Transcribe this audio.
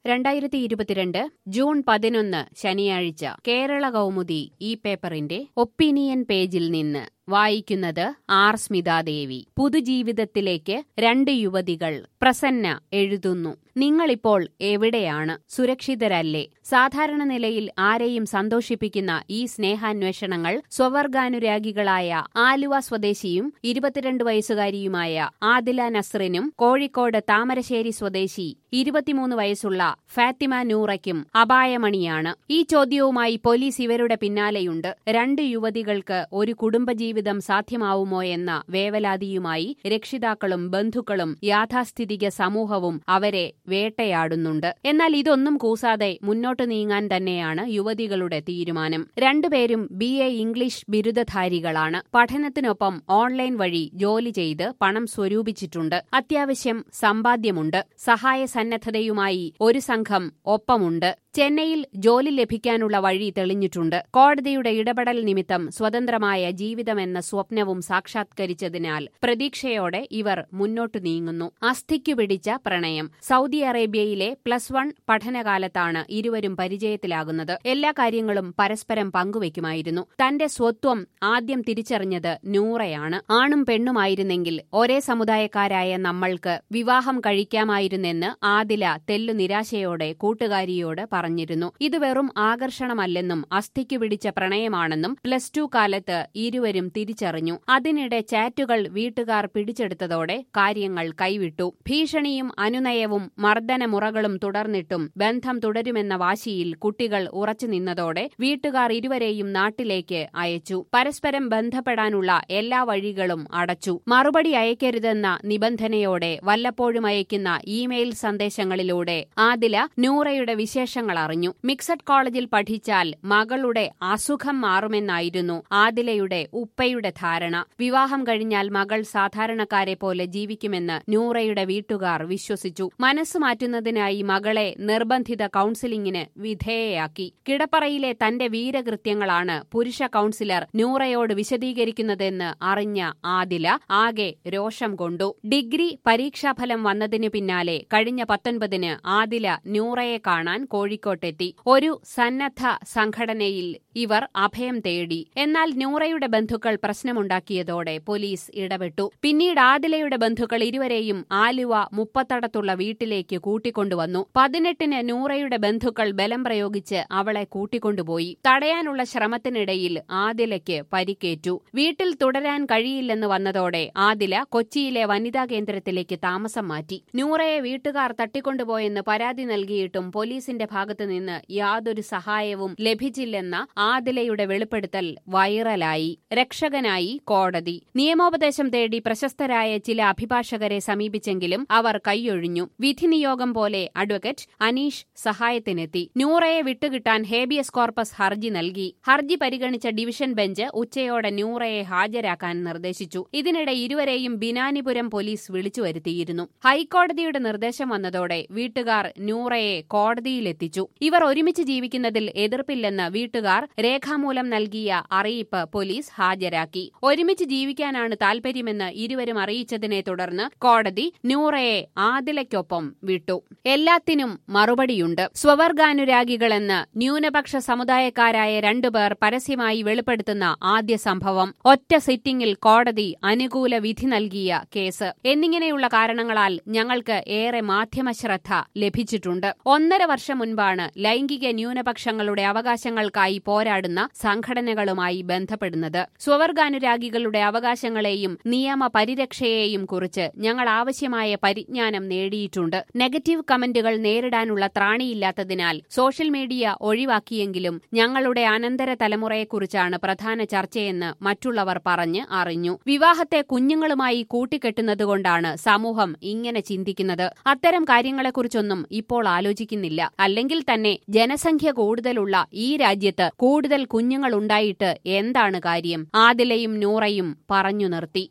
രണ്ടായിരത്തി ഇരുപത്തിരണ്ട് ജൂൺ പതിനൊന്ന് ശനിയാഴ്ച കേരള കൗമുദി ഈ പേപ്പറിന്റെ ഒപ്പീനിയൻ പേജിൽ നിന്ന് വായിക്കുന്നത് ആർ സ്മിതാദേവി പുതുജീവിതത്തിലേക്ക് രണ്ട് യുവതികൾ പ്രസന്ന എഴുതുന്നു നിങ്ങളിപ്പോൾ എവിടെയാണ് സുരക്ഷിതരല്ലേ സാധാരണ നിലയിൽ ആരെയും സന്തോഷിപ്പിക്കുന്ന ഈ സ്നേഹാന്വേഷണങ്ങൾ സ്വവർഗാനുരാഗികളായ ആലുവ സ്വദേശിയും ഇരുപത്തിരണ്ട് വയസ്സുകാരിയുമായ ആദില നസ്റിനും കോഴിക്കോട് താമരശ്ശേരി സ്വദേശി ഇരുപത്തിമൂന്ന് വയസ്സുള്ള ഫാത്തിമ നൂറയ്ക്കും അപായമണിയാണ് ഈ ചോദ്യവുമായി പോലീസ് ഇവരുടെ പിന്നാലെയുണ്ട് രണ്ട് യുവതികൾക്ക് ഒരു കുടുംബജീവിതം സാധ്യമാവുമോ എന്ന വേവലാതിയുമായി രക്ഷിതാക്കളും ബന്ധുക്കളും യാഥാസ്ഥിതിക സമൂഹവും അവരെ വേട്ടയാടുന്നുണ്ട് എന്നാൽ ഇതൊന്നും കൂസാതെ മുന്നോട്ടു നീങ്ങാൻ തന്നെയാണ് യുവതികളുടെ തീരുമാനം രണ്ടുപേരും ബി എ ഇംഗ്ലീഷ് ബിരുദധാരികളാണ് പഠനത്തിനൊപ്പം ഓൺലൈൻ വഴി ജോലി ചെയ്ത് പണം സ്വരൂപിച്ചിട്ടുണ്ട് അത്യാവശ്യം സമ്പാദ്യമുണ്ട് സഹായ സന്നദ്ധതയുമായി ഒരു സംഘം ഒപ്പമുണ്ട് ചെന്നൈയിൽ ജോലി ലഭിക്കാനുള്ള വഴി തെളിഞ്ഞിട്ടുണ്ട് കോടതിയുടെ ഇടപെടൽ നിമിത്തം സ്വതന്ത്രമായ ജീവിതമെന്ന സ്വപ്നവും സാക്ഷാത്കരിച്ചതിനാൽ പ്രതീക്ഷയോടെ ഇവർ മുന്നോട്ടു നീങ്ങുന്നു അസ്ഥിക്കു പിടിച്ച പ്രണയം സൗദി അറേബ്യയിലെ പ്ലസ് വൺ പഠനകാലത്താണ് ഇരുവരും പരിചയത്തിലാകുന്നത് എല്ലാ കാര്യങ്ങളും പരസ്പരം പങ്കുവയ്ക്കുമായിരുന്നു തന്റെ സ്വത്വം ആദ്യം തിരിച്ചറിഞ്ഞത് നൂറയാണ് ആണും പെണ്ണുമായിരുന്നെങ്കിൽ ഒരേ സമുദായക്കാരായ നമ്മൾക്ക് വിവാഹം കഴിക്കാമായിരുന്നെന്ന് ആദില തെല്ലു നിരാശയോടെ കൂട്ടുകാരിയോട് പറഞ്ഞിരുന്നു ഇത് വെറും ആകർഷണമല്ലെന്നും അസ്ഥിക്കു പിടിച്ച പ്രണയമാണെന്നും പ്ലസ് ടു കാലത്ത് ഇരുവരും തിരിച്ചറിഞ്ഞു അതിനിടെ ചാറ്റുകൾ വീട്ടുകാർ പിടിച്ചെടുത്തതോടെ കാര്യങ്ങൾ കൈവിട്ടു ഭീഷണിയും അനുനയവും മർദ്ദനമുറകളും തുടർന്നിട്ടും ബന്ധം തുടരുമെന്ന വാശിയിൽ കുട്ടികൾ ഉറച്ചു നിന്നതോടെ വീട്ടുകാർ ഇരുവരെയും നാട്ടിലേക്ക് അയച്ചു പരസ്പരം ബന്ധപ്പെടാനുള്ള എല്ലാ വഴികളും അടച്ചു മറുപടി അയക്കരുതെന്ന നിബന്ധനയോടെ വല്ലപ്പോഴും അയക്കുന്ന ഇമെയിൽ സന്ദേശങ്ങളിലൂടെ ആദില നൂറയുടെ വിശേഷങ്ങൾ അറിഞ്ഞു മിക്സഡ് കോളേജിൽ പഠിച്ചാൽ മകളുടെ അസുഖം മാറുമെന്നായിരുന്നു ആദിലയുടെ ഉപ്പയുടെ ധാരണ വിവാഹം കഴിഞ്ഞാൽ മകൾ സാധാരണക്കാരെ പോലെ ജീവിക്കുമെന്ന് നൂറയുടെ വീട്ടുകാർ വിശ്വസിച്ചു മനസ്സ് മാറ്റുന്നതിനായി മകളെ നിർബന്ധിത കൌൺസിലിംഗിന് വിധേയയാക്കി കിടപ്പറയിലെ തന്റെ വീരകൃത്യങ്ങളാണ് പുരുഷ കൌൺസിലർ നൂറയോട് വിശദീകരിക്കുന്നതെന്ന് അറിഞ്ഞ ആദില ആകെ രോഷം കൊണ്ടു ഡിഗ്രി പരീക്ഷാഫലം വന്നതിനു പിന്നാലെ കഴിഞ്ഞ പത്തൊൻപതിന് ആദില നൂറയെ കാണാൻ കോഴിക്കോട്ടെത്തി ഒരു സന്നദ്ധ സംഘടനയിൽ ഇവർ അഭയം തേടി എന്നാൽ നൂറയുടെ ബന്ധുക്കൾ പ്രശ്നമുണ്ടാക്കിയതോടെ പോലീസ് ഇടപെട്ടു പിന്നീട് ആദിലയുടെ ബന്ധുക്കൾ ഇരുവരെയും ആലുവ മുപ്പത്തടത്തുള്ള വീട്ടിലേക്ക് കൂട്ടിക്കൊണ്ടുവന്നു പതിനെട്ടിന് നൂറയുടെ ബന്ധുക്കൾ ബലം പ്രയോഗിച്ച് അവളെ കൂട്ടിക്കൊണ്ടുപോയി തടയാനുള്ള ശ്രമത്തിനിടയിൽ ആദിലയ്ക്ക് പരിക്കേറ്റു വീട്ടിൽ തുടരാൻ കഴിയില്ലെന്ന് വന്നതോടെ ആദില കൊച്ചിയിലെ വനിതാ കേന്ദ്രത്തിലേക്ക് താമസം മാറ്റി നൂറയെ വീട്ടുകാർ തട്ടിക്കൊണ്ടുപോയെന്ന് പരാതി നൽകിയിട്ടും പോലീസിന്റെ ഭാഗത്തുനിന്ന് യാതൊരു സഹായവും ലഭിച്ചില്ലെന്ന ആദിലയുടെ വെളിപ്പെടുത്തൽ വൈറലായി രക്ഷകനായി കോടതി നിയമോപദേശം തേടി പ്രശസ്തരായ ചില അഭിഭാഷകരെ സമീപിച്ചെങ്കിലും അവർ കൈയൊഴിഞ്ഞു വിധി നിയോഗം പോലെ അഡ്വക്കേറ്റ് അനീഷ് സഹായത്തിനെത്തി നൂറയെ വിട്ടുകിട്ടാൻ ഹേബിയസ് കോർപ്പസ് ഹർജി നൽകി ഹർജി പരിഗണിച്ച ഡിവിഷൻ ബെഞ്ച് ഉച്ചയോടെ നൂറയെ ഹാജരാക്കാൻ നിർദ്ദേശിച്ചു ഇതിനിടെ ഇരുവരെയും ബിനാനിപുരം പോലീസ് വിളിച്ചു വരുത്തിയിരുന്നു ഹൈക്കോടതിയുടെ നിർദ്ദേശം വന്നതോടെ വീട്ടുകാർ നൂറയെ കോടതിയിലെത്തിച്ചു ഇവർ ഒരുമിച്ച് ജീവിക്കുന്നതിൽ എതിർപ്പില്ലെന്ന് വീട്ടുകാർ രേഖാമൂലം നൽകിയ അറിയിപ്പ് പോലീസ് ഹാജരാക്കി ഒരുമിച്ച് ജീവിക്കാനാണ് താൽപര്യമെന്ന് ഇരുവരും അറിയിച്ചതിനെ തുടർന്ന് കോടതി നൂറയെ ആദിലയ്ക്കൊപ്പം വിട്ടു എല്ലാത്തിനും മറുപടിയുണ്ട് സ്വവർഗാനുരാഗികളെന്ന് ന്യൂനപക്ഷ സമുദായക്കാരായ രണ്ടുപേർ പരസ്യമായി വെളിപ്പെടുത്തുന്ന ആദ്യ സംഭവം ഒറ്റ സിറ്റിംഗിൽ കോടതി അനുകൂല വിധി നൽകിയ കേസ് എന്നിങ്ങനെയുള്ള കാരണങ്ങളാൽ ഞങ്ങൾക്ക് ഏറെ മാധ്യമശ്രദ്ധ ലഭിച്ചിട്ടുണ്ട് ഒന്നര വർഷം മുൻപാണ് ലൈംഗിക ന്യൂനപക്ഷങ്ങളുടെ അവകാശങ്ങൾക്കായി പോരാടുന്ന സംഘടനകളുമായി ബന്ധപ്പെടുന്നത് സ്വവർഗാനുരാഗികളുടെ അവകാശങ്ങളെയും നിയമ പരിരക്ഷയെയും കുറിച്ച് ഞങ്ങൾ ആവശ്യമായ പരിജ്ഞാനം നേടിയിട്ടുണ്ട് നെഗറ്റീവ് കമന്റുകൾ നേരിടാനുള്ള ത്രാണിയില്ലാത്തതിനാൽ സോഷ്യൽ മീഡിയ ഒഴിവാക്കിയെങ്കിലും ഞങ്ങളുടെ അനന്തര തലമുറയെക്കുറിച്ചാണ് പ്രധാന ചർച്ചയെന്ന് മറ്റുള്ളവർ പറഞ്ഞ് അറിഞ്ഞു വിവാഹത്തെ കുഞ്ഞുങ്ങളുമായി കൂട്ടിക്കെട്ടുന്നതുകൊണ്ടാണ് സമൂഹം ഇങ്ങനെ ചിന്തിക്കുന്നത് അത്തരം കാര്യങ്ങളെക്കുറിച്ചൊന്നും ഇപ്പോൾ ആലോചിക്കുന്നില്ല അല്ലെങ്കിൽ തന്നെ ജനസംഖ്യ കൂടുതലുള്ള ഈ രാജ്യത്ത് കൂടുതൽ കുഞ്ഞുങ്ങളുണ്ടായിട്ട് എന്താണ് കാര്യം ആദിലയും നൂറയും പറഞ്ഞു നിർത്തി